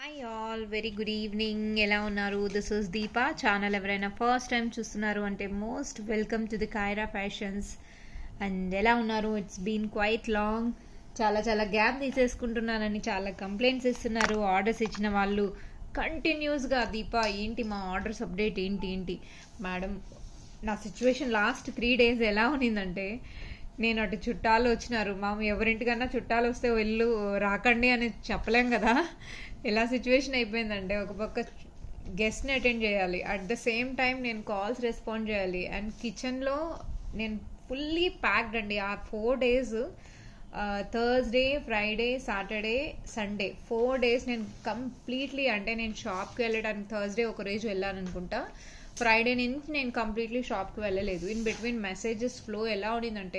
hi all very good evening ఎలా ఉన్నారు this is Deepa channel ఎవరైనా ఫస్ట్ టైం చూస్తున్నారు అంటే most welcome to the Kaira fashions and ఎలా ఉన్నారు ఇట్స్ బీన్ క్వైట్ లాంగ్ చాలా చాలా గ్యాప్ తీసేసుకుంటున్నానని చాలా కంప్లైంట్స్ ఇస్తున్నారు ఆర్డర్స్ ఇచ్చిన వాళ్ళు కంటిన్యూస్గా దీప ఏంటి మా ఆర్డర్స్ అప్డేట్ ఏంటి ఏంటి మేడం నా సిచ్యువేషన్ లాస్ట్ త్రీ డేస్ ఎలా ఉన్నిందంటే నేను అటు చుట్టాలు వచ్చినారు మా ఎవరింటికన్నా చుట్టాలు వస్తే వెళ్ళు రాకండి అని చెప్పలేం కదా ఎలా సిచ్యువేషన్ అయిపోయిందంటే ఒక పక్క గెస్ట్ని అటెండ్ చేయాలి అట్ ద సేమ్ టైం నేను కాల్స్ రెస్పాండ్ చేయాలి అండ్ కిచెన్లో నేను ఫుల్లీ ప్యాక్డ్ అండి ఆ four days Thursday Friday Saturday Sunday four days నేను కంప్లీట్లీ అంటే నేను షాప్కి వెళ్ళడానికి థర్స్డే ఒక రోజు వెళ్ళాను అనుకుంటా ఫ్రైడే నుంచి నేను కంప్లీట్లీ షాప్కి వెళ్ళలేదు ఇన్ బిట్వీన్ మెసేజెస్ ఫ్లో ఎలా ఉండిందంటే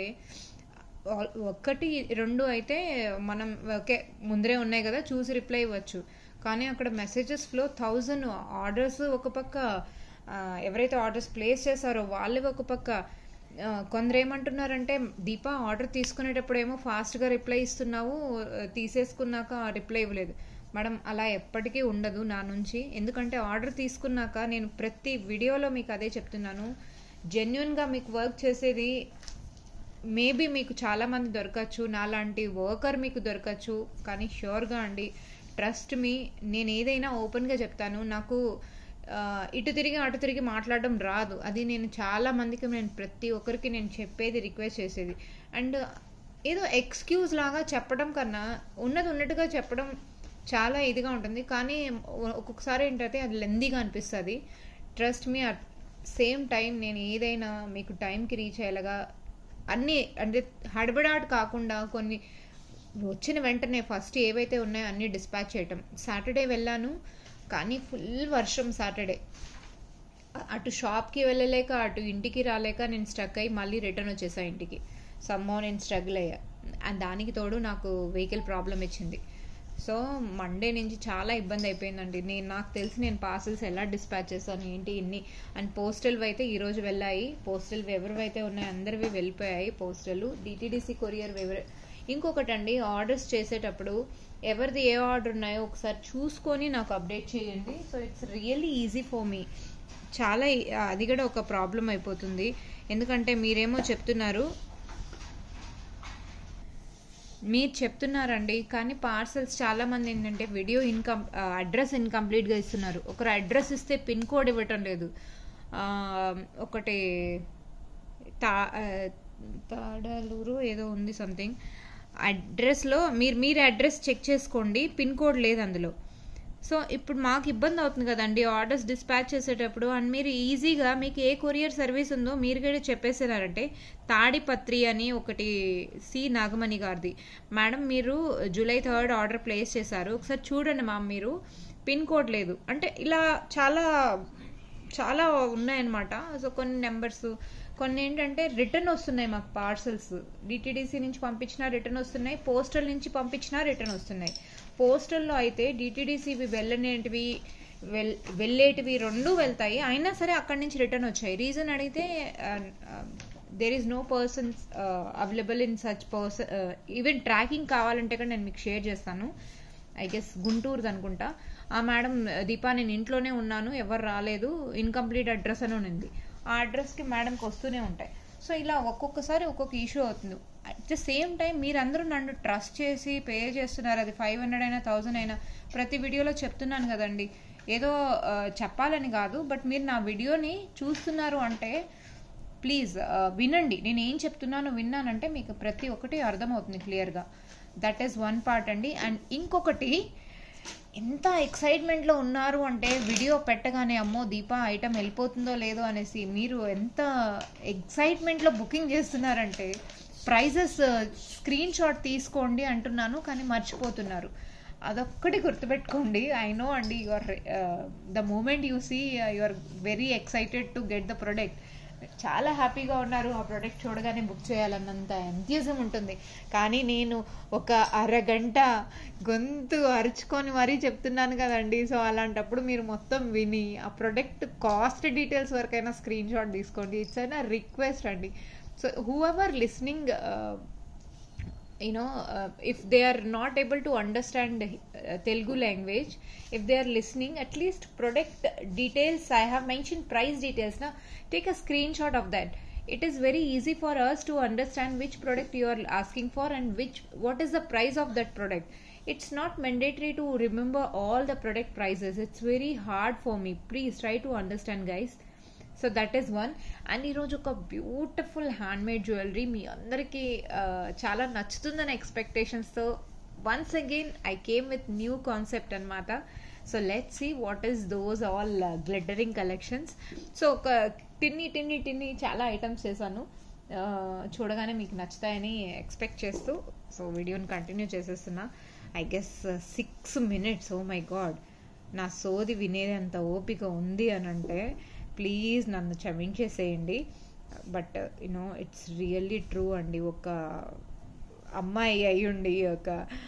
ఒక్కటి రెండు అయితే మనం ఓకే ముందరే ఉన్నాయి కదా చూసి రిప్లై ఇవ్వచ్చు కానీ అక్కడ మెసేజెస్ ఫ్లో థౌజండ్ ఆర్డర్స్ ఒక పక్క ఎవరైతే ఆర్డర్స్ ప్లేస్ చేశారో వాళ్ళవి ఒక పక్క కొందరు ఏమంటున్నారంటే దీపా ఆర్డర్ తీసుకునేటప్పుడు ఏమో ఫాస్ట్గా రిప్లై ఇస్తున్నావు తీసేసుకున్నాక రిప్లై ఇవ్వలేదు మేడం అలా ఎప్పటికీ ఉండదు నా నుంచి ఎందుకంటే ఆర్డర్ తీసుకున్నాక నేను ప్రతి వీడియోలో మీకు అదే చెప్తున్నాను జెన్యున్గా మీకు వర్క్ చేసేది మేబీ మీకు చాలామంది దొరకచ్చు నాలాంటి వర్కర్ మీకు దొరకచ్చు కానీ ష్యూర్గా అండి ట్రస్ట్ మీ నేను ఏదైనా ఓపెన్గా చెప్తాను నాకు ఇటు తిరిగి అటు తిరిగి మాట్లాడడం రాదు అది నేను చాలా మందికి నేను ప్రతి ఒక్కరికి నేను చెప్పేది రిక్వెస్ట్ చేసేది అండ్ ఏదో ఎక్స్క్యూజ్ లాగా చెప్పడం కన్నా ఉన్నది ఉన్నట్టుగా చెప్పడం చాలా ఇదిగా ఉంటుంది కానీ ఒక్కొక్కసారి ఏంటంటే అది లెందీగా అనిపిస్తుంది trust me at same time నేను ఏదైనా మీకు టైంకి రీచ్ అయ్యేలాగా అన్నీ అంటే హడబడాట్ కాకుండా కొన్ని వచ్చిన వెంటనే ఫస్ట్ ఏవైతే ఉన్నాయో అన్నీ డిస్పాచ్ చేయటం సాటర్డే వెళ్ళాను కానీ ఫుల్ వర్షం సాటర్డే అటు షాప్కి వెళ్ళలేక అటు ఇంటికి రాలేక నేను స్ట్రక్ అయ్యి మళ్ళీ రిటర్న్ వచ్చేసా ఇంటికి సమ్మో నేను స్ట్రగుల్ అయ్యా అండ్ దానికి తోడు నాకు వెహికల్ ప్రాబ్లం ఇచ్చింది సో మండే నుంచి చాలా ఇబ్బంది అయిపోయిందండి నేను నాకు తెలిసి నేను పార్సల్స్ ఎలా డిస్పాచ్ చేశాను ఏంటి ఇన్ని అండ్ పోస్టల్ అయితే ఈరోజు వెళ్ళాయి పోస్టల్ ఎవరివైతే ఉన్నాయో అందరివి వెళ్ళిపోయాయి పోస్టల్ డిటీడీసీ కొరియర్ ఎవరు ఇంకొకటి అండి ఆర్డర్స్ చేసేటప్పుడు ఎవరిది ఏ ఆర్డర్ ఉన్నాయో ఒకసారి చూసుకొని నాకు అప్డేట్ చేయండి so it's really easy for me చాలా అది కూడా ఒక ప్రాబ్లం అయిపోతుంది ఎందుకంటే మీరేమో చెప్తున్నారు మీరు చెప్తున్నారండి కానీ పార్సల్స్ చాలామంది ఏంటంటే వీడియో ఇన్కం అడ్రస్ ఇన్కంప్లీట్గా ఇస్తున్నారు ఒకరు అడ్రస్ ఇస్తే పిన్ కోడ్ ఇవ్వటం లేదు ఒకటి తా తాడలూరు ఏదో ఉంది సంథింగ్ అడ్రస్లో మీరు మీరు అడ్రస్ చెక్ చేసుకోండి పిన్ కోడ్ లేదు అందులో సో ఇప్పుడు మాకు ఇబ్బంది అవుతుంది కదండి ఆర్డర్స్ డిస్పాచ్ చేసేటప్పుడు అండ్ మీరు ఈజీగా మీకు ఏ కొరియర్ సర్వీస్ ఉందో మీరు కూడా చెప్పేసినారంటే తాడిపత్రి అని ఒకటి సి నాగమణి గారిది మేడం మీరు జూలై థర్డ్ ఆర్డర్ ప్లేస్ చేశారు ఒకసారి చూడండి మా మీరు పిన్ కోడ్ లేదు అంటే ఇలా చాలా చాలా ఉన్నాయన్నమాట సో కొన్ని నెంబర్స్ కొన్ని ఏంటంటే రిటర్న్ వస్తున్నాయి మాకు పార్సల్స్ డిటీడీసీ నుంచి పంపించినా రిటర్న్ వస్తున్నాయి పోస్టల్ నుంచి పంపించినా రిటర్న్ వస్తున్నాయి పోస్టల్లో అయితే డిటీడీసీవి వెళ్ళనేటివి వెల్ వెళ్ళేటివి రెండు వెళ్తాయి అయినా సరే అక్కడి నుంచి రిటర్న్ వచ్చాయి రీజన్ అడిగితే there is no persons available in such person even tracking కావాలంటే కూడా నేను మీకు షేర్ చేస్తాను ఐ గెస్ గుంటూరుది అనుకుంటా ఆ మేడం దీపా నేను ఇంట్లోనే ఉన్నాను ఎవరు రాలేదు ఇన్కంప్లీట్ అడ్రస్ అని ఉంది ఆ అడ్రస్కి మేడంకి వస్తూనే ఉంటాయి సో ఇలా ఒక్కొక్కసారి ఒక్కొక్క ఇష్యూ అవుతుంది అట్ ద సేమ్ టైం మీరందరూ నన్ను ట్రస్ట్ చేసి పే చేస్తున్నారు అది ఫైవ్ హండ్రెడ్ అయినా థౌజండ్ అయినా ప్రతి వీడియోలో చెప్తున్నాను కదండి ఏదో చెప్పాలని కాదు బట్ మీరు నా వీడియోని చూస్తున్నారు అంటే ప్లీజ్ వినండి నేను ఏం చెప్తున్నాను విన్నానంటే మీకు ప్రతి ఒక్కటి అర్థమవుతుంది క్లియర్గా దట్ ఈస్ వన్ పార్ట్ అండి అండ్ ఇంకొకటి ఎంత ఎక్సైట్మెంట్లో ఉన్నారు అంటే వీడియో పెట్టగానే అమ్మో దీపా ఐటమ్ వెళ్ళిపోతుందో లేదో అనేసి మీరు ఎంత ఎక్సైట్మెంట్లో బుకింగ్ చేస్తున్నారంటే ప్రైజెస్ స్క్రీన్ షాట్ తీసుకోండి అంటున్నాను కానీ మర్చిపోతున్నారు అదొక్కటి గుర్తుపెట్టుకోండి ఐ నో అండి your the moment you see your very excited to get the product చాలా హ్యాపీగా ఉన్నారు ఆ ప్రోడక్ట్ చూడగానే బుక్ చేయాలన్నంత ఎంతీజం ఉంటుంది కానీ నేను ఒక అరగంట గొంతు అరుచుకొని మరీ చెప్తున్నాను కదండి సో అలాంటప్పుడు మీరు మొత్తం విని ఆ ప్రోడక్ట్ కాస్ట్ డీటెయిల్స్ వరకైనా స్క్రీన్ షాట్ తీసుకోండి ఇట్స్ అయినా రిక్వెస్ట్ అండి so whoever listening you know uh, if they are not able to understand uh, telugu language if they are listening at least product details i have mentioned price details now take a screenshot of that it is very easy for us to understand which product you are asking for and which what is the price of that product it's not mandatory to remember all the product prices it's very hard for me please try to understand guys so that is one and ఈరోజు ఒక beautiful handmade jewellery మీ అందరికీ చాలా నచ్చుతుందని ఎక్స్పెక్టేషన్స్తో once again I came with new concept అనమాట so let see what is those all glittering collections so ఒక tiny tiny tiny చాలా ఐటమ్స్ చేశాను చూడగానే మీకు నచ్చుతాయని ఎక్స్పెక్ట్ చేస్తూ సో వీడియోని కంటిన్యూ చేసేస్తున్నా I guess six minutes oh my God నా సోది వినేది అంత ఓపిక ఉంది అని అంటే ప్లీజ్ నన్ను క్షమించేసేయండి but you know it's really true అండి ఒక అమ్మాయి అయ్యుండి ఒక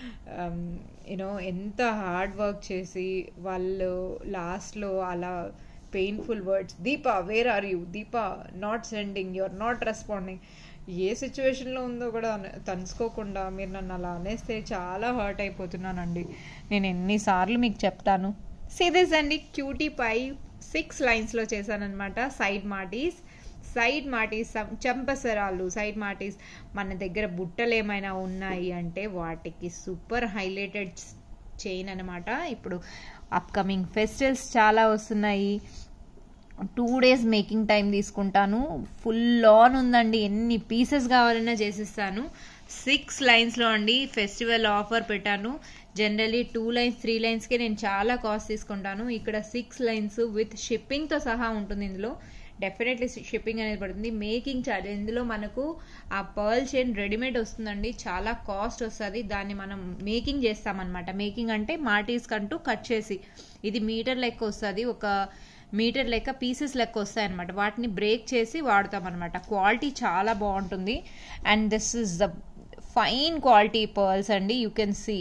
యూనో ఎంత హార్డ్ వర్క్ చేసి వాళ్ళు లాస్ట్లో అలా painful words Deepa where are you Deepa not sending you are not responding ఏ సిచ్యువేషన్లో ఉందో కూడా తలుసుకోకుండా మీరు నన్ను అలా అనేస్తే చాలా హర్ట్ అయిపోతున్నానండి నేను ఎన్నిసార్లు మీకు చెప్తాను సిరీస్ అండి క్యూటీ పై సిక్స్ లైన్స్లో చేశానమాట సైడ్ మాటీస్ సైడ్ మాటీస్ చంపసరాలు సైడ్ మాటీస్ మన దగ్గర బుట్టలు ఏమైనా ఉన్నాయి అంటే వాటికి సూపర్ హైలైటెడ్ చైన్ అనమాట ఇప్పుడు అప్కమింగ్ ఫెస్టివల్స్ చాలా వస్తున్నాయి టూ డేస్ మేకింగ్ టైం తీసుకుంటాను ఫుల్ ఆన్ ఉందండి ఎన్ని పీసెస్ కావాలన్నా చేసిస్తాను సిక్స్ లైన్స్లో అండి ఫెస్టివల్ ఆఫర్ పెట్టాను జనరలీ టూ లైన్స్ త్రీ లైన్స్కే నేను చాలా కాస్ట్ తీసుకుంటాను ఇక్కడ సిక్స్ లైన్స్ విత్ షిప్పింగ్తో సహా ఉంటుంది ఇందులో డెఫినెట్లీ షిప్పింగ్ అనేది పడుతుంది మేకింగ్ ఛార్జ్ ఇందులో మనకు ఆ పర్ల్ చైన్ రెడీమేడ్ వస్తుందండి చాలా కాస్ట్ వస్తుంది దాన్ని మనం మేకింగ్ చేస్తామన్నమాట మేకింగ్ అంటే మాటీస్ కంటూ కట్ చేసి ఇది మీటర్ లెక్క వస్తుంది ఒక మీటర్ లెక్క పీసెస్ లెక్క వస్తాయి అనమాట వాటిని బ్రేక్ చేసి వాడతాం అనమాట క్వాలిటీ చాలా బాగుంటుంది and this is the fine quality pearls అండి యూ కెన్ సీ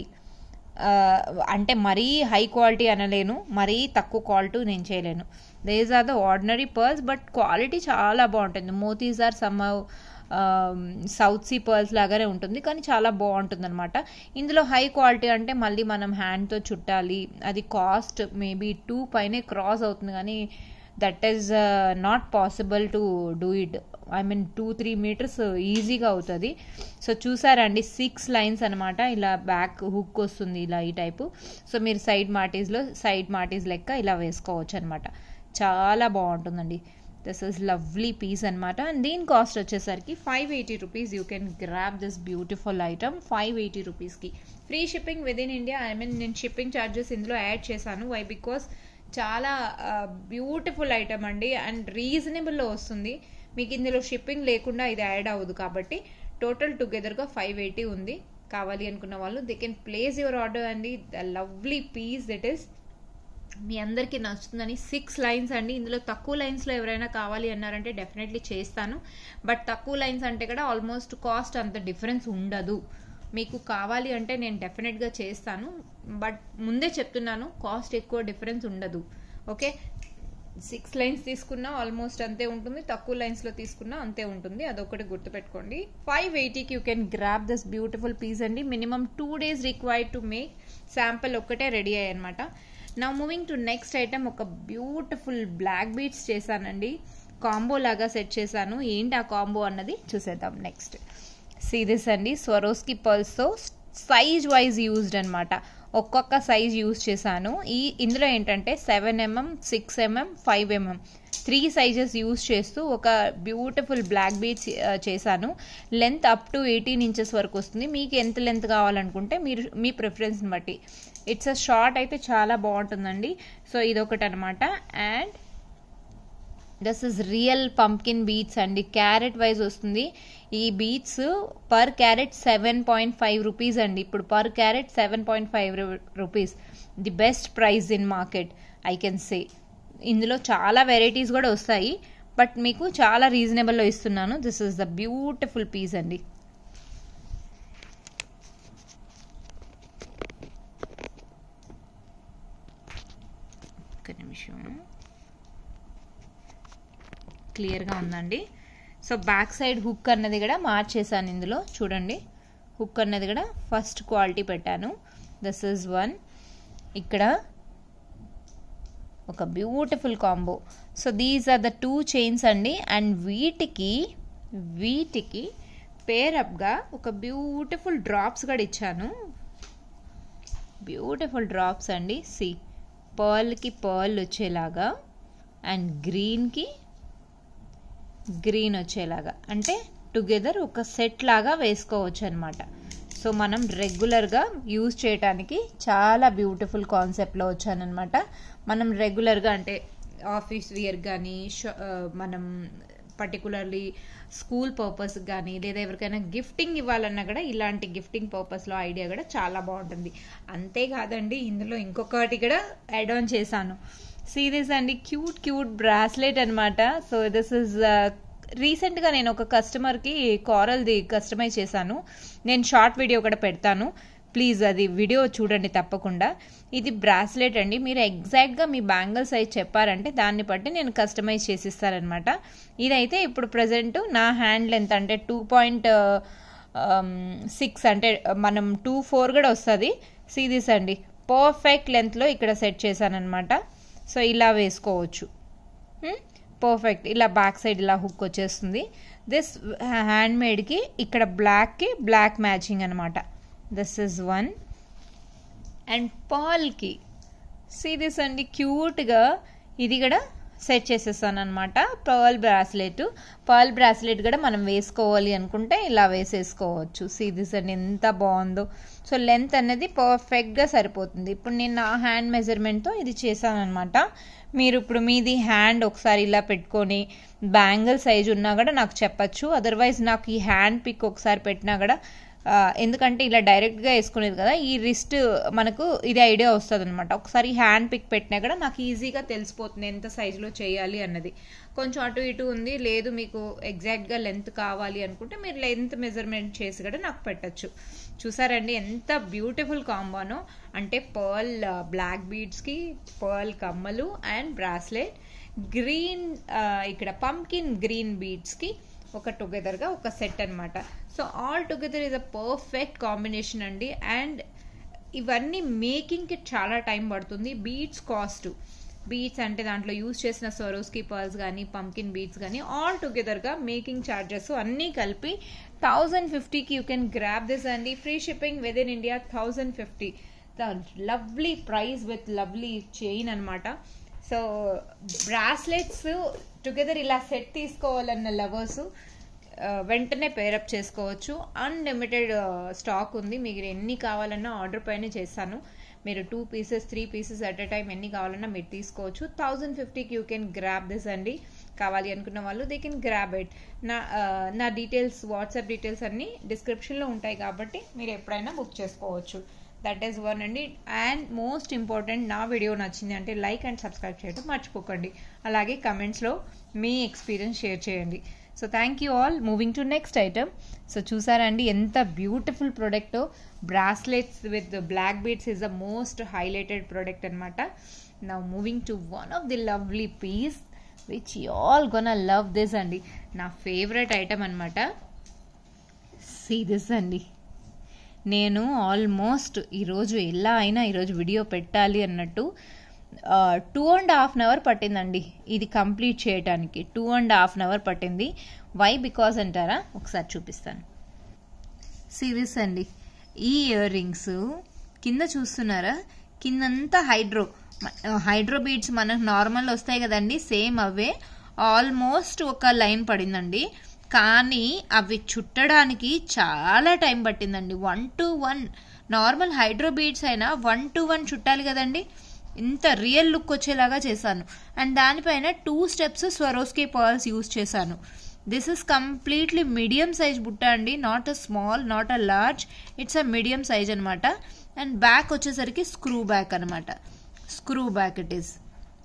అంటే మరీ హై క్వాలిటీ అనలేను మరీ తక్కువ క్వాలిటీ నేను చేయలేను these are the ordinary pearls but quality చాలా బాగుంటుంది మోతీస్ are some South Sea pearls లాగానే ఉంటుంది కానీ చాలా బాగుంటుంది అనమాట ఇందులో హై క్వాలిటీ అంటే మళ్ళీ మనం హ్యాండ్తో చుట్టాలి అది కాస్ట్ మేబీ టూ పైనే క్రాస్ అవుతుంది కానీ that is not possible to do it I mean two three meters ఈజీగా అవుతుంది సో చూసారండి సిక్స్ లైన్స్ అనమాట ఇలా బ్యాక్ హుక్ వస్తుంది ఇలా ఈ టైపు సో మీరు సైడ్ మాటీస్లో సైడ్ మాటీస్ లెక్క ఇలా వేసుకోవచ్చు అనమాట చాలా బాగుంటుందండి దిస్ ఇస్ లవ్లీ పీస్ అనమాట అండ్ దీని కాస్ట్ వచ్చేసరికి five eighty rupees you can grab this beautiful item five eighty రూపీస్కి free shipping with in India I mean నేను షిప్పింగ్ ఛార్జెస్ ఇందులో యాడ్ చేశాను వై బికాస్ చాలా బ్యూటిఫుల్ ఐటమ్ అండి and రీజనబుల్లో వస్తుంది మీకు ఇందులో షిప్పింగ్ లేకుండా ఇది యాడ్ అవ్వదు కాబట్టి టోటల్ టుగెదర్గా ఫైవ్ ఎయిటీ ఉంది కావాలి అనుకున్న వాళ్ళు they can place your order అండి the lovely piece that is మీ అందరికీ నచ్చుతుందని సిక్స్ లైన్స్ అండి ఇందులో తక్కువ లైన్స్లో ఎవరైనా కావాలి అన్నారంటే డెఫినెట్లీ చేస్తాను బట్ తక్కువ లైన్స్ అంటే కూడా ఆల్మోస్ట్ కాస్ట్ అంత డిఫరెన్స్ ఉండదు మీకు కావాలి అంటే నేను డెఫినెట్గా చేస్తాను బట్ ముందే చెప్తున్నాను కాస్ట్ ఎక్కువ డిఫరెన్స్ ఉండదు ఓకే సిక్స్ లైన్స్ తీసుకున్నా ఆల్మోస్ట్ అంతే ఉంటుంది తక్కువ లైన్స్లో తీసుకున్నా అంతే ఉంటుంది అదొకటి గుర్తుపెట్టుకోండి ఫైవ్ ఎయిటీకి you can grab this beautiful piece అండి minimum two days required to make sample ఒక్కటే రెడీ అయ్యాయి అనమాట నా మూవింగ్ టు నెక్స్ట్ ఐటమ్ ఒక బ్యూటిఫుల్ బ్లాక్ బీట్స్ చేశానండి కాంబో లాగా సెట్ చేశాను ఏంటి ఆ కాంబో అన్నది చూసేద్దాం నెక్స్ట్ సీరీస్ అండి స్వరోస్కి పర్ల్స్తో సైజ్ వైజ్ యూజ్డ్ అనమాట ఒక్కొక్క సైజ్ యూజ్ చేశాను ఈ ఇందులో ఏంటంటే seven mm six mm five mm three sizes use చేస్తూ ఒక బ్యూటిఫుల్ బ్లాక్ బీట్స్ చేశాను length up to eighteen inches వరకు వస్తుంది మీకు ఎంత లెంత్ కావాలనుకుంటే మీరు మీ ప్రిఫరెన్స్ని బట్టి ఇట్స్ అ షార్ట్ అయితే చాలా బాగుంటుందండి సో ఇదొకటి అనమాట and this is real pumpkin beads అండి క్యారెట్ వైజ్ వస్తుంది ఈ beads per carat seven point five rupees అండి ఇప్పుడు per carat seven point five rupees the best price in market I can say ఇందులో చాలా వెరైటీస్ కూడా వస్తాయి బట్ మీకు చాలా రీజనబుల్లో ఇస్తున్నాను this is the beautiful piece అండి ఒక్క నిమిషం క్లియర్గా ఉందండి సో బ్యాక్ సైడ్ హుక్ అన్నది కూడా మార్చేసాను ఇందులో చూడండి హుక్ అన్నది కూడా ఫస్ట్ క్వాలిటీ పెట్టాను దిస్ ఈజ్ వన్ ఇక్కడ ఒక beautiful combo so these are the two chains అండి అండ్ వీటికి వీటికి పేరప్గా ఒక బ్యూటిఫుల్ డ్రాప్స్ కూడా ఇచ్చాను బ్యూటిఫుల్ డ్రాప్స్ అండి సి పర్ల్కి పర్ల్ వచ్చేలాగా అండ్ గ్రీన్కి గ్రీన్ వచ్చేలాగా అంటే టుగెదర్ ఒక సెట్ లాగా వేసుకోవచ్చు అనమాట సో మనం రెగ్యులర్గా యూజ్ చేయడానికి చాలా బ్యూటిఫుల్ కాన్సెప్ట్లో వచ్చానమాట మనం రెగ్యులర్గా అంటే ఆఫీస్ వియర్ కానీ మనం పర్టికులర్లీ స్కూల్ పర్పస్ కానీ లేదా ఎవరికైనా గిఫ్టింగ్ ఇవ్వాలన్నా కూడా ఇలాంటి గిఫ్టింగ్ పర్పస్లో ఐడియా కూడా చాలా బాగుంటుంది అంతేకాదండి ఇందులో ఇంకొకటి కూడా యాడ్ ఆన్ చేశాను సీరియస్ అండి క్యూట్ క్యూట్ బ్రాస్లెట్ అనమాట సో దిస్ ఇస్ రీసెంట్గా నేను ఒక కస్టమర్కి కారల్ది కస్టమైజ్ చేశాను నేను షార్ట్ వీడియో కూడా పెడతాను ప్లీజ్ అది వీడియో చూడండి తప్పకుండా ఇది బ్రాస్లెట్ అండి మీరు ఎగ్జాక్ట్గా మీ బ్యాంగిల్ సైజ్ చెప్పారంటే దాన్ని బట్టి నేను కస్టమైజ్ చేసిస్తారనమాట ఇదైతే ఇప్పుడు ప్రజెంట్ నా హ్యాండ్ లెంత్ అంటే టూ పాయింట్ సిక్స్ అంటే మనం టూ ఫోర్ కూడా వస్తుంది సీరీస్ అండి పర్ఫెక్ట్ లెంత్లో ఇక్కడ సెట్ చేశానమాట సో ఇలా వేసుకోవచ్చు పర్ఫెక్ట్ ఇలా బ్యాక్ సైడ్ ఇలా హుక్ వచ్చేస్తుంది దిస్ హ్యాండ్ మేడ్కి ఇక్కడ బ్లాక్కి బ్లాక్ మ్యాచింగ్ అనమాట దిస్ ఇస్ వన్ అండ్ పాల్కి సీరియస్ అండి క్యూట్గా ఇది కూడా సెట్ చేసేస్తాను అనమాట పర్ల్ బ్రాస్లెట్ పర్ల్ బ్రాస్లెట్ కూడా మనం వేసుకోవాలి అనుకుంటే ఇలా వేసేసుకోవచ్చు సీరియస్ అండి ఎంత బాగుందో సో లెంత్ అనేది పర్ఫెక్ట్గా సరిపోతుంది ఇప్పుడు నేను నా హ్యాండ్ మెజర్మెంట్తో ఇది చేశాను అనమాట మీరు ఇప్పుడు మీది హ్యాండ్ ఒకసారి ఇలా పెట్టుకొని బ్యాంగిల్ సైజ్ ఉన్నా కూడా నాకు చెప్పచ్చు అదర్వైజ్ నాకు ఈ హ్యాండ్ పిక్ ఒకసారి పెట్టినా కూడా ఎందుకంటే ఇలా డైరెక్ట్గా వేసుకునేది కదా ఈ రిస్ట్ మనకు ఇది ఐడియా వస్తుంది అనమాట ఒకసారి హ్యాండ్ పిక్ పెట్టినా కూడా నాకు ఈజీగా తెలిసిపోతుంది ఎంత సైజులో చేయాలి అన్నది కొంచెం అటు ఇటు ఉంది లేదు మీకు ఎగ్జాక్ట్గా లెంత్ కావాలి అనుకుంటే మీరు లెంత్ మెజర్మెంట్ చేసి కూడా నాకు పెట్టచ్చు చూసారండి ఎంత బ్యూటిఫుల్ కాంబోనో అంటే పర్ల్ బ్లాక్ బీడ్స్కి పర్ల్ కమ్మలు అండ్ బ్రాస్లెట్ గ్రీన్ ఇక్కడ పంకిన్ గ్రీన్ బీడ్స్కి ఒక టుగెదర్గా ఒక సెట్ అనమాట so all together is a perfect combination అండి అండ్ ఇవన్నీ మేకింగ్కి చాలా టైం పడుతుంది బీట్స్ కాస్ట్ బీట్స్ అంటే దాంట్లో యూజ్ చేసిన సొరోస్కి పర్ల్స్ కానీ పంకిన్ బీట్స్ కానీ ఆల్ టుగెదర్గా మేకింగ్ ఛార్జెస్ అన్నీ కలిపి థౌజండ్ ఫిఫ్టీకి యూ కెన్ గ్రాప్ దిస్ అండి free shipping with in India thousand fifty the lovely price with lovely chain అనమాట సో బ్రాస్లెట్స్ టుగెదర్ ఇలా సెట్ తీసుకోవాలన్న లవర్స్ వెంటనే పేరప్ చేసుకోవచ్చు అన్లిమిటెడ్ స్టాక్ ఉంది మీకు ఎన్ని కావాలన్నా ఆర్డర్ పైన చేస్తాను మీరు two pieces three pieces at a time ఎన్ని కావాలన్నా మీరు తీసుకోవచ్చు థౌజండ్ ఫిఫ్టీకి యూ కెన్ గ్రాప్ దిస్ అండి కావాలి అనుకున్న వాళ్ళు దే కెన్ గ్రాబ్ ఇట్ నా నా డీటెయిల్స్ వాట్సాప్ డీటెయిల్స్ అన్నీ డిస్క్రిప్షన్లో ఉంటాయి కాబట్టి మీరు ఎప్పుడైనా బుక్ చేసుకోవచ్చు దట్ ఈస్ వన్ అండి అండ్ మోస్ట్ ఇంపార్టెంట్ నా వీడియో నచ్చింది అంటే లైక్ అండ్ సబ్స్క్రైబ్ చేయడం మర్చిపోకండి అలాగే కమెంట్స్లో మీ ఎక్స్పీరియన్స్ షేర్ చేయండి so thank you all moving to next item so చూసారండి ఎంత beautiful product bracelets with black beads is the most highlighted product అనమాట నా moving to one of the lovely piece which you all gonna love this అండి నా favourite item అనమాట see this అండి నేను almost ఈరోజు ఎలా అయినా ఈరోజు వీడియో పెట్టాలి అన్నట్టు two and half an hour పట్టిందండి ఇది కంప్లీట్ చేయడానికి two and half an hour పట్టింది వై బికాజ్ అంటారా ఒకసారి చూపిస్తాను సీరియస్ అండి ఈ ఇయర్ రింగ్స్ కింద చూస్తున్నారా కిందంతా హైడ్రో హైడ్రో బీడ్స్ మనకు నార్మల్ వస్తాయి కదండి సేమ్ అవే ఆల్మోస్ట్ ఒక లైన్ పడిందండి కానీ అవి చుట్టడానికి చాలా టైం పట్టిందండి one to one normal hydro beads అయినా వన్ టు వన్ చుట్టాలి కదండి ఇంత రియల్ లుక్ వచ్చేలాగా చేశాను అండ్ దానిపైన two steps Swarovski pearls use చేశాను this is completely medium size బుట్ట అండి not a small not a large it's a medium size అనమాట అండ్ బ్యాక్ వచ్చేసరికి స్క్రూ బ్యాక్ అనమాట screw back it is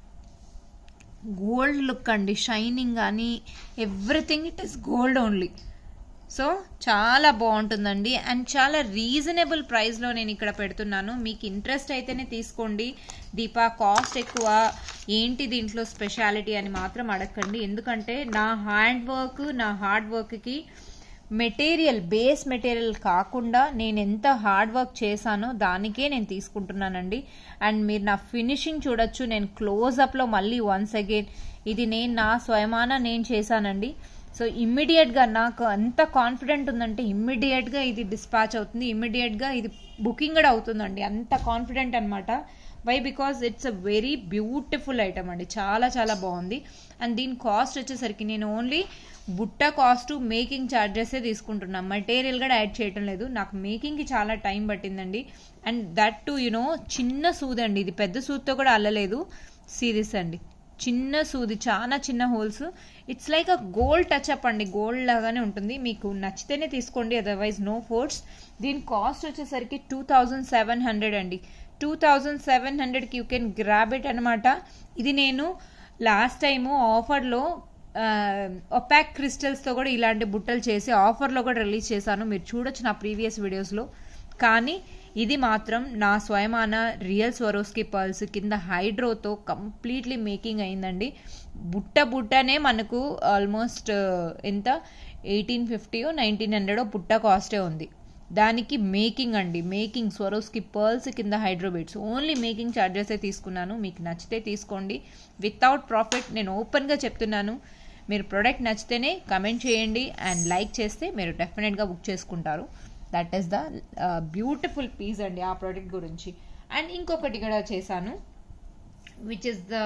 gold look అండి shining కానీ everything it is gold only so చాలా బాగుంటుందండి and చాలా రీజనబుల్ ప్రైస్లో నేను ఇక్కడ పెడుతున్నాను మీకు ఇంట్రెస్ట్ అయితేనే తీసుకోండి దీపా కాస్ట్ ఎక్కువ ఏంటి దీంట్లో స్పెషాలిటీ అని మాత్రం అడగండి ఎందుకంటే నా హ్యాండ్ వర్క్ నా హార్డ్ వర్క్కి మెటీరియల్ బేస్ మెటీరియల్ కాకుండా నేను ఎంత హార్డ్ వర్క్ చేశానో దానికే నేను తీసుకుంటున్నానండి అండ్ మీరు నా ఫినిషింగ్ చూడొచ్చు నేను క్లోజ్అప్లో మళ్ళీ వన్స్ అగైన్ ఇది నేను నా స్వయమాన నేను చేశానండి సో ఇమ్మీడియట్గా నాకు అంత కాన్ఫిడెంట్ ఉందంటే ఇమ్మీడియట్గా ఇది డిస్పాచ్ అవుతుంది ఇమ్మీడియట్గా ఇది బుకింగ్ కూడా అవుతుందండి అంత కాన్ఫిడెంట్ అనమాట why because it's a very beautiful item అండి చాలా చాలా బాగుంది అండ్ దీని కాస్ట్ వచ్చేసరికి నేను ఓన్లీ బుట్ట కాస్ట్ మేకింగ్ ఛార్జెసే తీసుకుంటున్నాను మెటీరియల్ కూడా యాడ్ చేయటం లేదు నాకు మేకింగ్కి చాలా టైం పట్టిందండి అండ్ దట్ టు యునో చిన్న సూది అండి ఇది పెద్ద సూదితో కూడా అల్లలేదు సీరియస్ అండి చిన్న సూది చాలా చిన్న holes it's like a gold touch up అండి గోల్డ్ లాగానే ఉంటుంది మీకు నచ్చితేనే తీసుకోండి అదర్వైజ్ నో ఫోర్స్ దీని కాస్ట్ వచ్చేసరికి టూ థౌజండ్ సెవెన్ హండ్రెడ్ అండి టూ థౌజండ్ సెవెన్ హండ్రెడ్కి యూ కెన్ గ్రాబ్ ఇట్ అనమాట ఇది నేను లాస్ట్ టైము ఆఫర్లో ఒపాక్ క్రిస్టల్స్తో కూడా ఇలాంటి బుట్టలు చేసి ఆఫర్లో కూడా రిలీజ్ చేశాను మీరు చూడొచ్చు నా ప్రీవియస్ వీడియోస్లో కానీ ఇది మాత్రం నా స్వయమాన రియల్ స్వరోస్కి పర్ల్స్ కింద హైడ్రోతో కంప్లీట్లీ మేకింగ్ అయిందండి బుట్ట బుట్టనే మనకు ఆల్మోస్ట్ ఎంత ఎయిటీన్ ఫిఫ్టీయో నైన్టీన్ హండ్రెడో బుట్ట కాస్టే ఉంది దానికి మేకింగ్ అండి మేకింగ్ స్వరోస్కి పర్ల్స్ కింద హైడ్రోబేట్స్ ఓన్లీ మేకింగ్ ఛార్జెసే తీసుకున్నాను మీకు నచ్చితే తీసుకోండి వితౌట్ ప్రాఫిట్ నేను ఓపెన్గా చెప్తున్నాను మీరు ప్రోడక్ట్ నచ్చితేనే కమెంట్ చేయండి అండ్ లైక్ చేస్తే మీరు డెఫినెట్గా బుక్ చేసుకుంటారు that is the beautiful piece అండి ఆ ప్రోడక్ట్ గురించి అండ్ ఇంకొకటి కూడా చేశాను విచ్ ఇస్ ద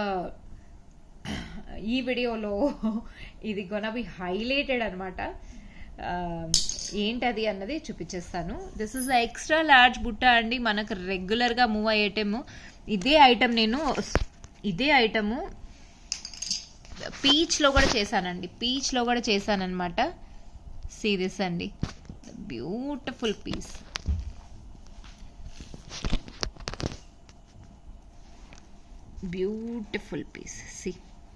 ఈ వీడియోలో ఇది గొన బి హైలైటెడ్ అనమాట ఏంటది అన్నది చూపించేస్తాను దిస్ ఇస్ ఎక్స్ట్రా లార్జ్ బుట్ట అండి మనకు రెగ్యులర్గా మూవ్ అయ్యేటము ఇదే ఐటమ్ నేను ఇదే ఐటము పీచ్లో కూడా చేశానండి పీచ్లో కూడా చేశానమాట సీరియస్ అండి beautiful piece beautiful piece see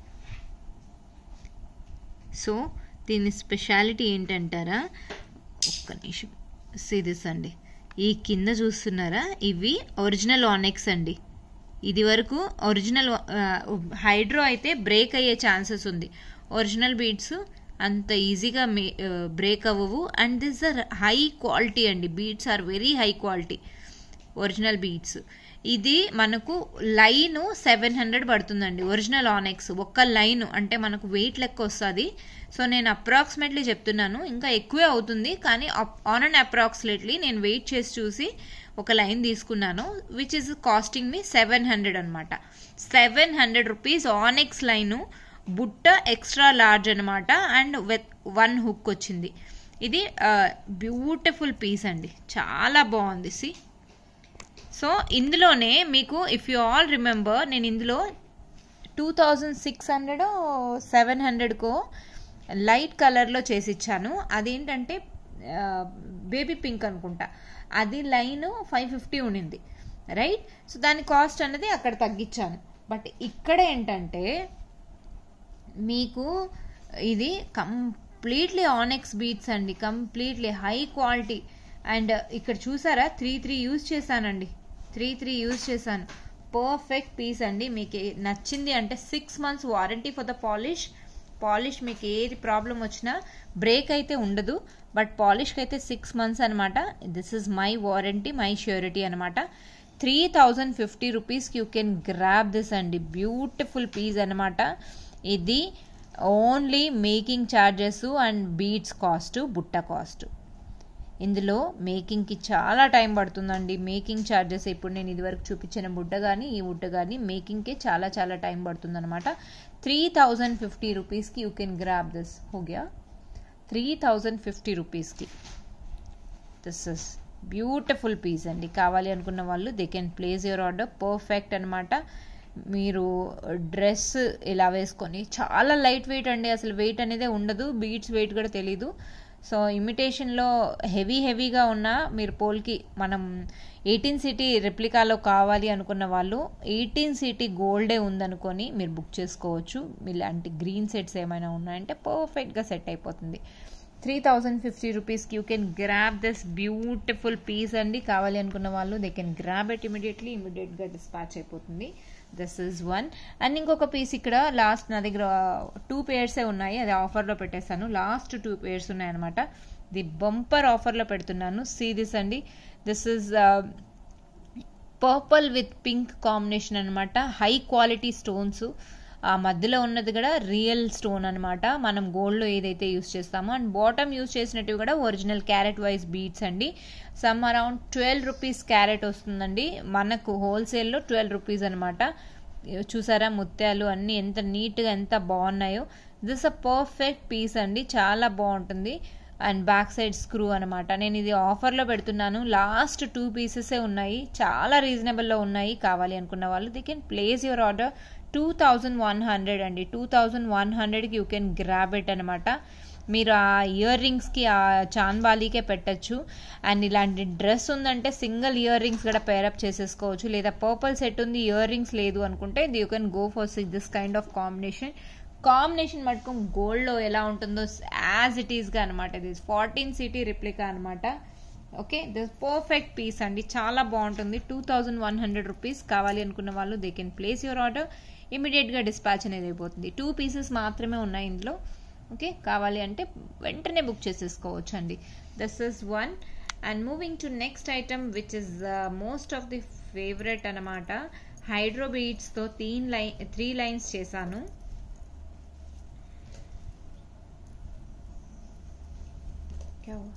so దీని స్పెషాలిటీ ఏంటంటారా ఒక్క నిమిషం సీరియస్ అండి ఈ కింద చూస్తున్నారా ఇవి ఒరిజినల్ ఆనెక్స్ అండి ఇది వరకు ఒరిజినల్ హైడ్రో అయితే బ్రేక్ అయ్యే ఛాన్సెస్ ఉంది ఒరిజినల్ బీడ్స్ అంత ఈజీగా మే బ్రేక్ అవ్వవు and this are high quality అండి beads are very high quality original beads ఇది మనకు లైన్ సెవెన్ హండ్రెడ్ పడుతుందండి ఒరిజినల్ ఆనెక్స్ ఒక్క లైన్ అంటే మనకు వెయిట్ లెక్క వస్తుంది సో నేను అప్రాక్సిమేట్లీ చెప్తున్నాను ఇంకా ఎక్కువే అవుతుంది కానీ ఆన్ అండ్ అప్రాక్సిమేట్లీ నేను వెయిట్ చేసి చూసి ఒక లైన్ తీసుకున్నాను which is costing me seven hundred అనమాట seven hundred rupees onyx line బుట్ట ఎక్స్ట్రా లార్జ్ అనమాట అండ్ విత్ వన్ హుక్ వచ్చింది ఇది బ్యూటిఫుల్ పీస్ అండి చాలా బాగుంది సి సో ఇందులోనే మీకు ఇఫ్ యూ ఆల్ రిమెంబర్ నేను ఇందులో two thousand six hundred seven హండ్రెడ్కో లైట్ కలర్లో చేసి ఇచ్చాను అదేంటంటే బేబీ పింక్ అనుకుంటా అది లైన్ ఫైవ్ ఫిఫ్టీ ఉండింది రైట్ సో దాని కాస్ట్ అనేది అక్కడ తగ్గించాను బట్ ఇక్కడ ఏంటంటే మీకు ఇది కంప్లీట్లీ ఆనెక్స్ బీట్స్ అండి కంప్లీట్లీ హై క్వాలిటీ అండ్ ఇక్కడ చూసారా త్రీ త్రీ యూజ్ చేశానండి త్రీ త్రీ యూజ్ చేశాను పర్ఫెక్ట్ పీస్ అండి మీకు నచ్చింది అంటే six months warranty for the polish polish మీకు ఏది ప్రాబ్లం వచ్చినా బ్రేక్ అయితే ఉండదు బట్ పాలిష్కి అయితే సిక్స్ మంత్స్ అనమాట this is my warranty my surety అనమాట త్రీ థౌజండ్ ఫిఫ్టీ రూపీస్కి యూ కెన్ గ్రాప్ దిస్ అండి బ్యూటిఫుల్ పీస్ అనమాట ఇది only making charges and beads cost బుట్ట కాస్ట్ ఇందులో మేకింగ్కి చాలా టైం పడుతుందండి మేకింగ్ ఛార్జెస్ ఇప్పుడు నేను ఇదివరకు చూపించిన బుట్ట కానీ ఈ బుట్ట కానీ మేకింగ్కే చాలా చాలా టైం పడుతుందన్నమాట త్రీ థౌజండ్ ఫిఫ్టీ రూపీస్కి యూ కెన్ గ్రాప్ దిస్ హోగ్యా త్రీ థౌజండ్ ఫిఫ్టీ రూపీస్కి దిస్ ఇస్ బ్యూటిఫుల్ పీస్ అండి కావాలి అనుకున్న వాళ్ళు they can place your order perfect అనమాట మీరు డ్రెస్ ఇలా వేసుకొని చాలా లైట్ వెయిట్ అండి అసలు వెయిట్ అనేది ఉండదు బీట్స్ వెయిట్ కూడా తెలీదు సో ఇమిటేషన్లో హెవీ హెవీగా ఉన్న మీరు పోల్కి మనం ఎయిటీన్ సిటీ రెప్లికాలో కావాలి అనుకున్న వాళ్ళు ఎయిటీన్ సిటీ గోల్డే ఉందనుకొని మీరు బుక్ చేసుకోవచ్చు ఇలాంటి గ్రీన్ సెట్స్ ఏమైనా ఉన్నాయంటే పర్ఫెక్ట్గా సెట్ అయిపోతుంది త్రీ థౌజండ్ ఫిఫ్టీ రూపీస్కి you can grab this beautiful piece అండి కావాలి అనుకున్న వాళ్ళు they can grab it immediately ఇమీడియట్గా డిస్పాచ్ అయిపోతుంది దిస్ ఈజ్ వన్ అండ్ ఇంకొక పీస్ ఇక్కడ లాస్ట్ నా దగ్గర టూ పేర్సే ఉన్నాయి అది ఆఫర్లో పెట్టేశాను లాస్ట్ టూ పేర్స్ ఉన్నాయన్నమాట ది బంపర్ ఆఫర్లో పెడుతున్నాను సీ దిస్ అండి this is purple with pink combination అనమాట హై క్వాలిటీ స్టోన్స్ ఆ మధ్యలో ఉన్నది కూడా రియల్ స్టోన్ అనమాట మనం గోల్డ్లో ఏదైతే యూస్ చేస్తామో అండ్ బాటమ్ యూస్ చేసినట్టు కూడా ఒరిజినల్ క్యారెట్ వైజ్ బీడ్స్ అండి some around twelve rupees carat వస్తుందండి మనకు హోల్సేల్లో ట్వెల్వ్ రూపీస్ అనమాట చూసారా ముత్యాలు అన్నీ ఎంత నీట్గా ఎంత బాగున్నాయో దిస్ అ పర్ఫెక్ట్ పీస్ అండి చాలా బాగుంటుంది అండ్ బ్యాక్ సైడ్ స్క్రూ అనమాట నేను ఇది ఆఫర్లో పెడుతున్నాను లాస్ట్ టూ పీసెసే ఉన్నాయి చాలా రీజనబుల్లో ఉన్నాయి కావాలి అనుకున్న వాళ్ళు they can place your order two thousand one hundred అండి టూ థౌజండ్ వన్ హండ్రెడ్కి యూ కెన్ గ్రాబ్ ఇట్ అనమాట మీరు ఆ ఇయర్ రింగ్స్కి ఆ చాన్బాలీకే పెట్టచ్చు అండ్ ఇలాంటి డ్రెస్ ఉందంటే సింగిల్ ఇయర్ రింగ్స్ కూడా పేరప్ చేసేసుకోవచ్చు లేదా పర్పుల్ సెట్ ఉంది ఇయర్ రింగ్స్ లేదు అనుకుంటే you can go for this kind of combination combination మటుకు గోల్డ్లో ఎలా ఉంటుందో యాజ్ ఇట్ ఈస్గా అనమాట ఇది ఫార్టీన్ సిటీ రిప్లికా అనమాట ఓకే దిస్ పర్ఫెక్ట్ పీస్ అండి చాలా బాగుంటుంది two thousand one hundred rupees కావాలి అనుకున్న వాళ్ళు they can place your order ఇమీడియట్గా డిస్పాచ్ అనేది అయిపోతుంది టూ పీసెస్ మాత్రమే ఉన్నాయి ఇందులో ఓకే కావాలి అంటే వెంటనే బుక్ చేసేసుకోవచ్చు అండి this is one and moving to next item which is most of the favourite అనమాట హైడ్రో బీడ్స్తో తీన్ లైన్ త్రీ లైన్స్ చేశాను क्या हुआ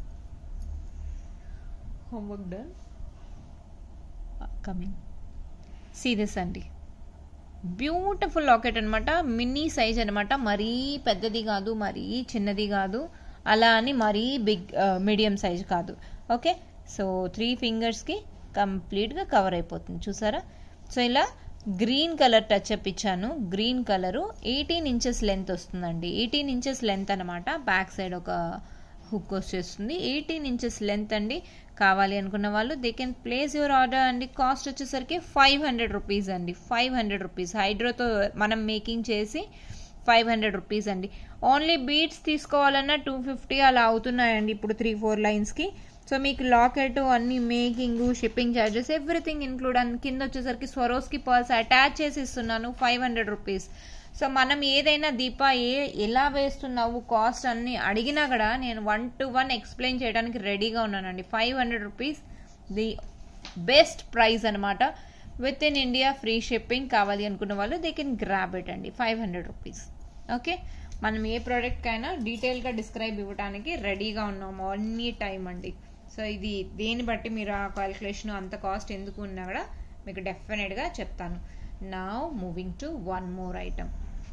homework done coming see this అండి బ్యూటిఫుల్ లాకెట్ అనమాట మినీ సైజ్ అనమాట మరీ పెద్దది కాదు మరీ చిన్నది కాదు అలా అని మరీ బిగ్ మీడియం సైజ్ కాదు ఓకే సో త్రీ ఫింగర్స్కి కంప్లీట్గా కవర్ అయిపోతుంది చూసారా సో ఇలా గ్రీన్ కలర్ టచ్ అప్ ఇచ్చాను green colour eighteen inches length వస్తుందండి ఎయిటీన్ ఇంచెస్ లెంత్ అనమాట బ్యాక్ సైడ్ ఒక హుక్ వచ్చేస్తుంది ఎయిటీన్ ఇంచెస్ లెంత్ అండి కావాలి అనుకున్న వాళ్ళు they can place your order అండి కాస్ట్ వచ్చేసరికి ఫైవ్ హండ్రెడ్ రూపీస్ అండి ఫైవ్ హండ్రెడ్ రూపీస్ హైడ్రోతో మనం మేకింగ్ చేసి ఫైవ్ హండ్రెడ్ రూపీస్ అండి ఓన్లీ బీట్స్ తీసుకోవాలన్నా టూ ఫిఫ్టీ అలా అవుతున్నాయండి ఇప్పుడు త్రీ ఫోర్ లైన్స్కి సో మీకు లాకెట్ అన్ని making shipping charges everything include అని కింద వచ్చేసరికి స్వరోస్కి పర్స్ అటాచ్ చేసి ఇస్తున్నాను ఫైవ్ హండ్రెడ్ రూపీస్ సో మనం ఏదైనా దీప ఏ ఎలా వేస్తున్నావు కాస్ట్ అన్ని అడిగినా కూడా నేను వన్ టు వన్ ఎక్స్ప్లెయిన్ చేయడానికి రెడీగా ఉన్నానండి five hundred rupees the best price అనమాట with in India free shipping కావాలి అనుకున్న వాళ్ళు దే కెన్ గ్రాబ్ ఇట్ అండి ఫైవ్ హండ్రెడ్ రూపీస్ ఓకే మనం ఏ ప్రోడక్ట్కైనా డీటెయిల్గా డిస్క్రైబ్ ఇవ్వడానికి రెడీగా ఉన్నాము అన్ని టైం అండి సో ఇది దేన్ని బట్టి మీరు ఆ క్యాలిక్యులేషన్ అంత కాస్ట్ ఎందుకు ఉన్నా కూడా మీకు డెఫినెట్గా చెప్తాను నా moving to one more item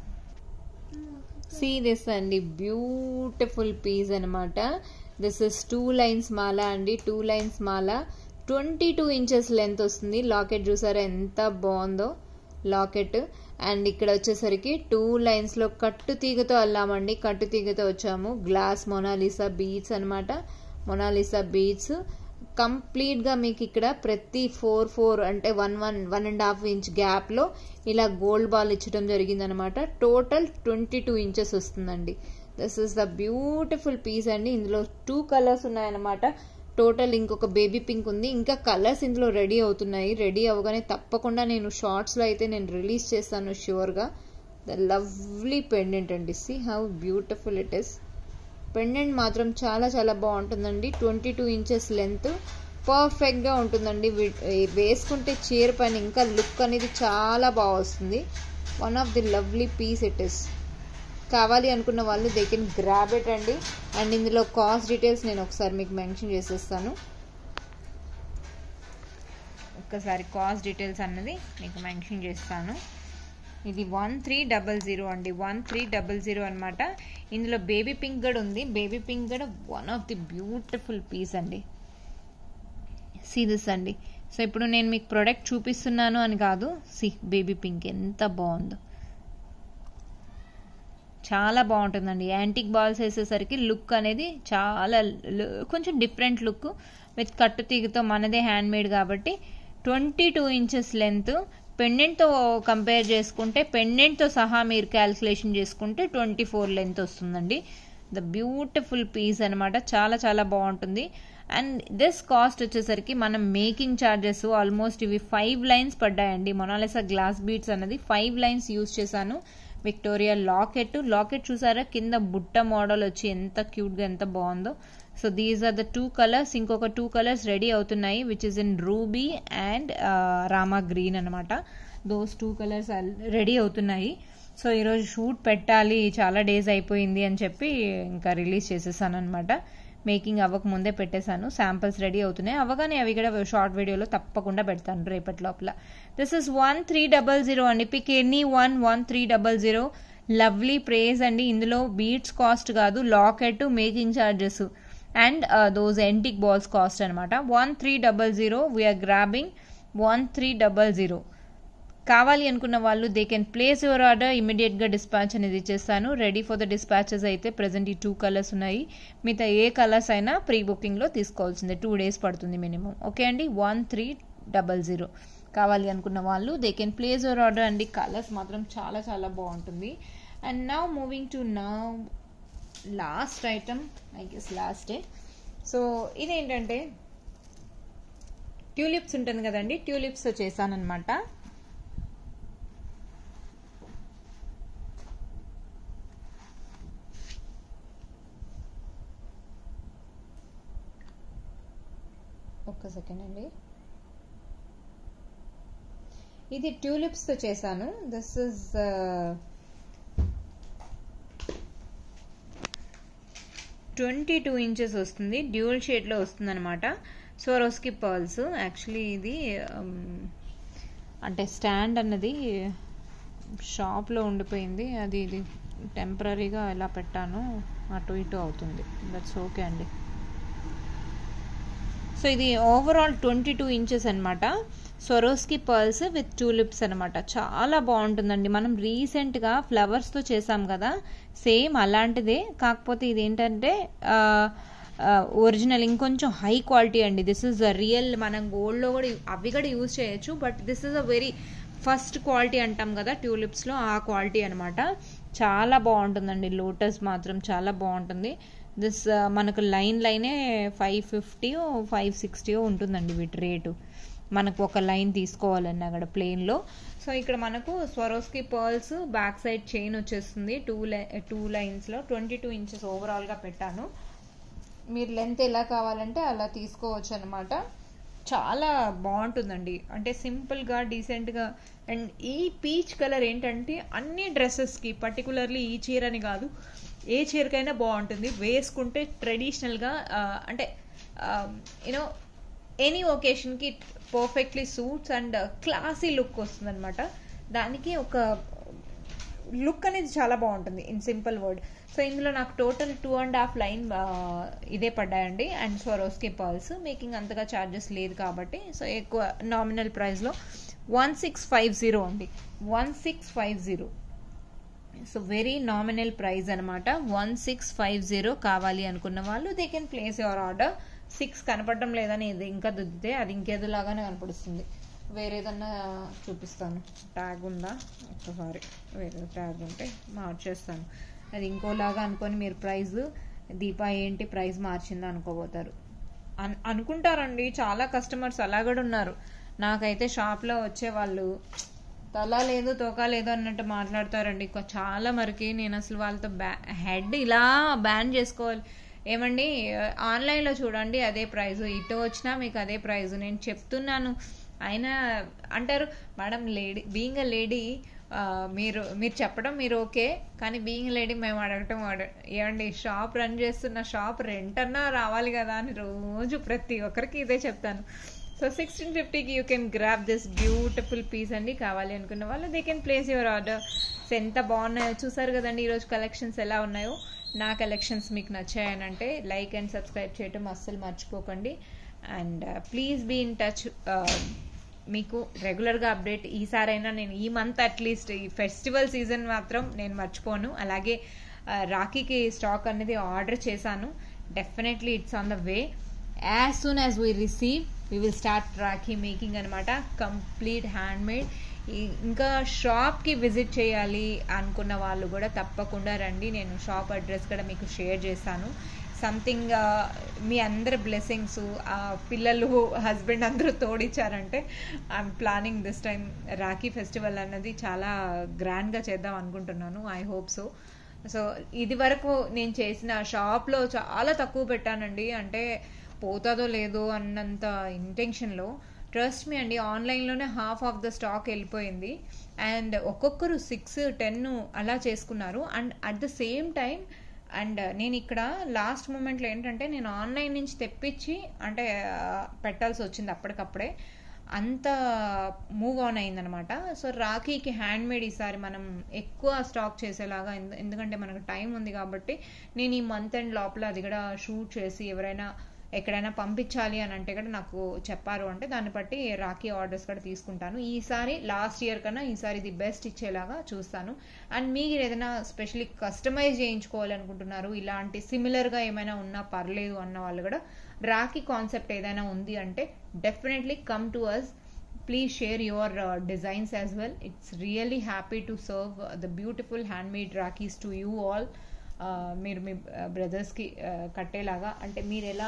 see this అండి బ్యూటిఫుల్ పీస్ అనమాట దిస్ ఇస్ టూ లైన్స్ మాల అండి టూ లైన్స్ మాల ట్వంటీ టూ ఇంచెస్ లెంత్ వస్తుంది లాకెట్ చూసారా ఎంత బాగుందో లాకెట్ అండ్ ఇక్కడ వచ్చేసరికి టూ లైన్స్లో కట్టు తీగతో అల్లామండి కట్టు తీగతో వచ్చాము గ్లాస్ మొనాలిసా బీడ్స్ అనమాట మొనాలిసా బీడ్స్ కంప్లీట్గా మీకు ఇక్కడ ప్రతి ఫోర్ ఫోర్ అంటే one one one and half inch గ్యాప్లో ఇలా గోల్డ్ బాల్ ఇచ్చడం జరిగిందనమాట టోటల్ ట్వంటీ టూ ఇంచెస్ వస్తుందండి this is the beautiful piece అండి ఇందులో టూ కలర్స్ ఉన్నాయన్నమాట టోటల్ ఇంకొక బేబీ పింక్ ఉంది ఇంకా కలర్స్ ఇందులో రెడీ అవుతున్నాయి రెడీ అవ్వగానే తప్పకుండా నేను షార్ట్స్లో అయితే నేను రిలీజ్ చేస్తాను ష్యూర్గా ద లవ్లీ పెండెంట్ అండి see how beautiful it is pendant మాత్రం చాలా చాలా బాగుంటుందండి ట్వంటీ టూ ఇంచెస్ లెంత్ పర్ఫెక్ట్గా ఉంటుందండి వేసుకుంటే చీర పైన ఇంకా లుక్ అనేది చాలా బాగా వస్తుంది one of the lovely piece it is కావాలి అనుకున్న వాళ్ళు దే కెన్ గ్రాబ్ ఇట్ అండి అండ్ ఇందులో కాస్ట్ డీటెయిల్స్ నేను ఒకసారి మీకు మెన్షన్ చేసేస్తాను ఒక్కసారి కాస్ట్ డీటెయిల్స్ అన్నది మీకు మెన్షన్ చేస్తాను ఇది వన్ త్రీ డబల్ జీరో అండి వన్ త్రీ డబల్ జీరో అనమాట ఇందులో బేబీ పింక్ కూడా ఉంది బేబీ పింక్ కూడా one of the beautiful piece అండి సీదిస్ అండి సో ఇప్పుడు నేను మీకు ప్రోడక్ట్ చూపిస్తున్నాను అని కాదు సి బేబీ పింక్ ఎంత బాగుందో చాలా బాగుంటుందండి యాంటిక్ బాల్స్ వేసేసరికి లుక్ అనేది చాలా కొంచెం డిఫరెంట్ లుక్ విత్ కట్టు తీగతో మనదే హ్యాండ్ మేడ్ కాబట్టి ట్వంటీ టూ ఇంచెస్ లెంత్ పెండెంట్తో కంపేర్ చేసుకుంటే పెండెంట్తో సహా మీరు క్యాల్కులేషన్ చేసుకుంటే ట్వంటీ ఫోర్ లెంత్ వస్తుందండి ద బ్యూటిఫుల్ పీస్ అనమాట చాలా చాలా బాగుంటుంది అండ్ దిస్ కాస్ట్ వచ్చేసరికి మనం మేకింగ్ ఛార్జెస్ ఆల్మోస్ట్ ఇవి ఫైవ్ లైన్స్ పడ్డాయండి మొనాలిసా గ్లాస్ బీట్స్ అన్నది ఫైవ్ లైన్స్ యూజ్ చేశాను విక్టోరియా లాకెట్ లాకెట్ చూసారా కింద బుట్ట మోడల్ వచ్చి ఎంత క్యూట్గా ఎంత బాగుందో so these are the two colours ఇంకొక టూ కలర్స్ రెడీ అవుతున్నాయి which is in ruby and Rama green అనమాట దోస్ టూ కలర్స్ రెడీ అవుతున్నాయి సో ఈరోజు షూట్ పెట్టాలి చాలా డేస్ అయిపోయింది అని చెప్పి ఇంకా రిలీజ్ చేసేసాను అనమాట మేకింగ్ అవ్వక ముందే పెట్టేశాను శాంపిల్స్ రెడీ అవుతున్నాయి అవగానే అవి కూడా షార్ట్ వీడియోలో తప్పకుండా పెడతాను రేపటి లోపల this is one three double zero అండి pick any one one three double zero lovely ప్రేజ్ అండి ఇందులో బీట్స్ కాస్ట్ కాదు locket making charges and those antique balls cost అనమాట one three double zero we are grabbing one three double zero కావాలి అనుకున్న వాళ్ళు they can place your order ఇమీడియట్గా dispatch అనేది ఇచ్చేస్తాను రెడీ ఫర్ ద డిస్పాచెస్ అయితే ప్రజెంట్ ఈ టూ కలర్స్ ఉన్నాయి మిగతా ఏ కలర్స్ అయినా ప్రీ బుకింగ్లో తీసుకోవాల్సిందే టూ డేస్ పడుతుంది మినిమం ఓకే అండి వన్ త్రీ డబల్ జీరో కావాలి అనుకున్న వాళ్ళు they can place your order అండి కలర్స్ మాత్రం చాలా చాలా బాగుంటుంది and now moving to now last item I guess last day so ఇదేంటంటే ట్యూలిప్స్ ఉంటుంది కదండి ట్యూలిప్స్ చేశానమాట ఒక్క సెకండ్ అండి ఇది ట్యూలిప్స్తో చేశాను this is twenty two inches వస్తుంది డ్యూల్ షేడ్లో వస్తుంది అనమాట సోరోస్కి పర్ల్స్ యాక్చువల్లీ ఇది అంటే స్టాండ్ అన్నది షాప్లో ఉండిపోయింది అది ఇది టెంపరీగా ఎలా పెట్టాను అటు ఇటు అవుతుంది దట్స్ ఓకే అండి సో ఇది ఓవరాల్ ట్వంటీ టూ ఇంచెస్ అనమాట సొరోస్కి పర్ల్స్ విత్ టూలిప్స్ అనమాట చాలా బాగుంటుందండి మనం రీసెంట్గా ఫ్లవర్స్తో చేసాం కదా సేమ్ అలాంటిదే కాకపోతే ఇది ఏంటంటే ఒరిజినల్ ఇంకొంచెం హై క్వాలిటీ అండి దిస్ ఇస్ రియల్ మనం గోల్డ్లో కూడా అవి కూడా యూజ్ చేయొచ్చు but this is a very first quality అంటాం కదా ట్యూలిప్స్లో ఆ క్వాలిటీ అనమాట చాలా బాగుంటుందండి లోటస్ మాత్రం చాలా బాగుంటుంది దిస్ మనకు లైన్ లైనే ఫైవ్ ఫిఫ్టీ ఫైవ్ సిక్స్టీ ఉంటుందండి వీటి రేటు మనకు ఒక లైన్ తీసుకోవాలన్నా అక్కడ ప్లేన్లో సో ఇక్కడ మనకు Swarovski pearls back side chain వచ్చేస్తుంది టూ లై టూ లైన్స్లో ట్వంటీ టూ ఇంచెస్ ఓవరాల్గా పెట్టాను మీరు లెంత్ ఎలా కావాలంటే అలా తీసుకోవచ్చు అనమాట చాలా బాగుంటుందండి అంటే సింపుల్గా డీసెంట్గా అండ్ ఈ పీచ్ కలర్ ఏంటంటే అన్ని డ్రెస్సెస్కి పర్టికులర్లీ ఈ చీర అని కాదు ఏ చీరకైనా బాగుంటుంది వేసుకుంటే ట్రెడిషనల్గా అంటే యూనో ఎనీ ఒకేషన్కి perfectly suits and classy look వస్తుంది అనమాట దానికి ఒక లుక్ అనేది చాలా బాగుంటుంది ఇన్ సింపుల్ వర్డ్ సో ఇందులో నాకు total two and half line ఇదే పడ్డాయండి అండ్ స్వరోస్కి పర్ల్స్ మేకింగ్ అంతగా ఛార్జెస్ లేదు కాబట్టి సో ఎక్కువ నామినల్ ప్రైస్లో వన్ సిక్స్ ఫైవ్ జీరో అండి one six five zero so very nominal price అనమాట వన్ సిక్స్ ఫైవ్ జీరో కావాలి అనుకున్న వాళ్ళు they can place your order six కనపడడం లేదని ఇది ఇంకా దుద్దితే అది ఇంకేదిలాగానే కనపడుస్తుంది వేరేదన్నా చూపిస్తాను ట్యాగ్ ఉందా ఒక్కసారి వేరే ట్యాగ్ ఉంటే మార్చేస్తాను అది ఇంకోలాగా అనుకొని మీరు ప్రైస్ దీపా ఏంటి ప్రైస్ మార్చిందా అనుకోబోతారు అన్ అనుకుంటారండి చాలా కస్టమర్స్ అలా కూడా ఉన్నారు నాకైతే షాప్లో వచ్చే వాళ్ళు తల లేదు తోక లేదు అన్నట్టు మాట్లాడతారండి చాలా మరికి నేను అసలు వాళ్ళతో బ్యా హెడ్ ఇలా బ్యాన్ చేసుకోవాలి ఏమండి ఆన్లైన్లో చూడండి అదే ప్రైస్ ఇటు వచ్చినా మీకు అదే ప్రైస్ నేను చెప్తున్నాను అయినా అంటారు madam lady being a lady మీరు మీరు చెప్పడం మీరు ఓకే కానీ బీయింగ్ లేడీ మేము అడగటం ఏమండి షాప్ రన్ చేస్తున్న షాప్ రెంట్ అన్నా రావాలి కదా అని రోజు ప్రతి ఒక్కరికి ఇదే చెప్తాను సో సిక్స్టీన్ ఫిఫ్టీకి you can grab this beautiful piece అండి కావాలి అనుకున్న వాళ్ళు they can place your order so ఎంత బాగున్నాయో చూసారు కదండి ఈరోజు కలెక్షన్స్ ఎలా ఉన్నాయో నా కలెక్షన్స్ మీకు నచ్చాయనంటే లైక్ అండ్ సబ్స్క్రైబ్ చేయటం అస్సలు మర్చిపోకండి and please be in touch మీకు రెగ్యులర్గా అప్డేట్ ఈసారైనా నేను ఈ మంత్ అట్లీస్ట్ ఈ ఫెస్టివల్ సీజన్ మాత్రం నేను మర్చిపోను అలాగే రాఖీకి స్టాక్ అనేది ఆర్డర్ చేశాను definitely it's on the way as soon as we receive we will start rakhi making అనమాట కంప్లీట్ హ్యాండ్ మేడ్ ఇంకా షాప్కి విజిట్ చేయాలి అనుకున్న వాళ్ళు కూడా తప్పకుండా రండి నేను షాప్ అడ్రస్ కూడా మీకు షేర్ చేస్తాను సంథింగ్ మీ అందరి బ్లెస్సింగ్స్ పిల్లలు హస్బెండ్ అందరూ తోడిచ్చారంటే I'm planning this time rakhi festival అన్నది చాలా గ్రాండ్గా చేద్దాం అనుకుంటున్నాను ఐ హోప్ సో సో ఇది వరకు నేను చేసిన షాప్లో చాలా తక్కువ పెట్టానండి అంటే పోతుందో లేదో అన్నంత ఇంటెన్షన్లో ట్రస్ట్ మీ అండి ఆన్లైన్లోనే హాఫ్ ఆఫ్ ద స్టాక్ వెళ్ళిపోయింది అండ్ ఒక్కొక్కరు సిక్స్ టెన్ అలా చేసుకున్నారు and at the same time and నేను ఇక్కడ లాస్ట్ మూమెంట్లో ఏంటంటే నేను ఆన్లైన్ నుంచి తెప్పించి అంటే పెట్టాల్సి వచ్చింది అప్పటికప్పుడే అంత మూవ్ ఆన్ అయిందనమాట సో రాఖీకి హ్యాండ్ మేడ్ ఈసారి మనం ఎక్కువ స్టాక్ చేసేలాగా ఎందుకంటే మనకు టైం ఉంది కాబట్టి నేను ఈ మంత్ ఎండ్ లోపల అది కూడా షూట్ చేసి ఎవరైనా ఎక్కడైనా పంపించాలి అని అంటే కూడా నాకు చెప్పారు అంటే దాన్ని బట్టి రాఖీ ఆర్డర్స్ కూడా తీసుకుంటాను ఈసారి లాస్ట్ ఇయర్ కన్నా ఈసారి ఇది బెస్ట్ ఇచ్చేలాగా చూస్తాను అండ్ మీరు ఏదైనా స్పెషల్లీ కస్టమైజ్ చేయించుకోవాలనుకుంటున్నారు ఇలాంటి సిమిలర్గా ఏమైనా ఉన్నా పర్లేదు అన్న వాళ్ళు కూడా రాఖీ కాన్సెప్ట్ ఏదైనా ఉంది అంటే definitely come to us please share your designs as well it's really happy to serve the beautiful hand made rakhis to you all మీరు మీ బ్రదర్స్కి కట్టేలాగా అంటే మీరు ఎలా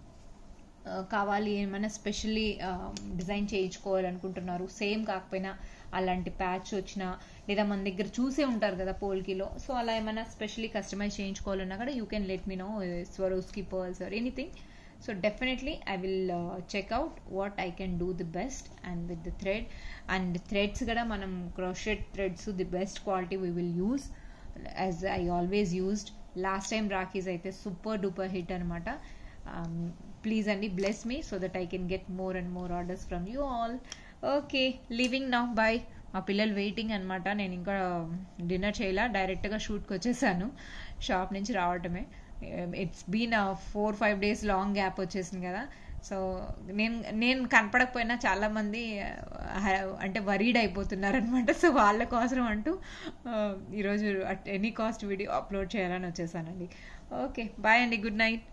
కావాలి ఏమైనా స్పెషల్లీ డిజైన్ చేయించుకోవాలనుకుంటున్నారు సేమ్ కాకపోయినా అలాంటి ప్యాచ్ వచ్చినా లేదా మన దగ్గర చూసే ఉంటారు కదా పోల్కిలో సో అలా ఏమైనా స్పెషల్లీ కస్టమైజ్ చేయించుకోవాలన్నా కూడా you can let me know Swarovski pearls or anything so definitely I will check out what I can do the best and with the thread and threads కూడా మనం crochet threads the best quality we will use as I always used last time rakhis అయితే super duper hit అనమాట please అండి bless me so that I can get more and more orders from you all okay living now bye మా పిల్లలు waiting అనమాట నేను ఇంకా dinner చేయలా డైరెక్ట్గా షూట్కి వచ్చేసాను షాప్ నుంచి రావటమే it's been four five days long gap వచ్చేసింది కదా సో నేను నేను కనపడకపోయినా చాలామంది అంటే వరీడ్ అయిపోతున్నారు అనమాట సో వాళ్ళ కోసం అంటూ ఈరోజు at any cost video upload చేయాలని వచ్చేసానండి ఓకే బాయ్ అండి గుడ్ నైట్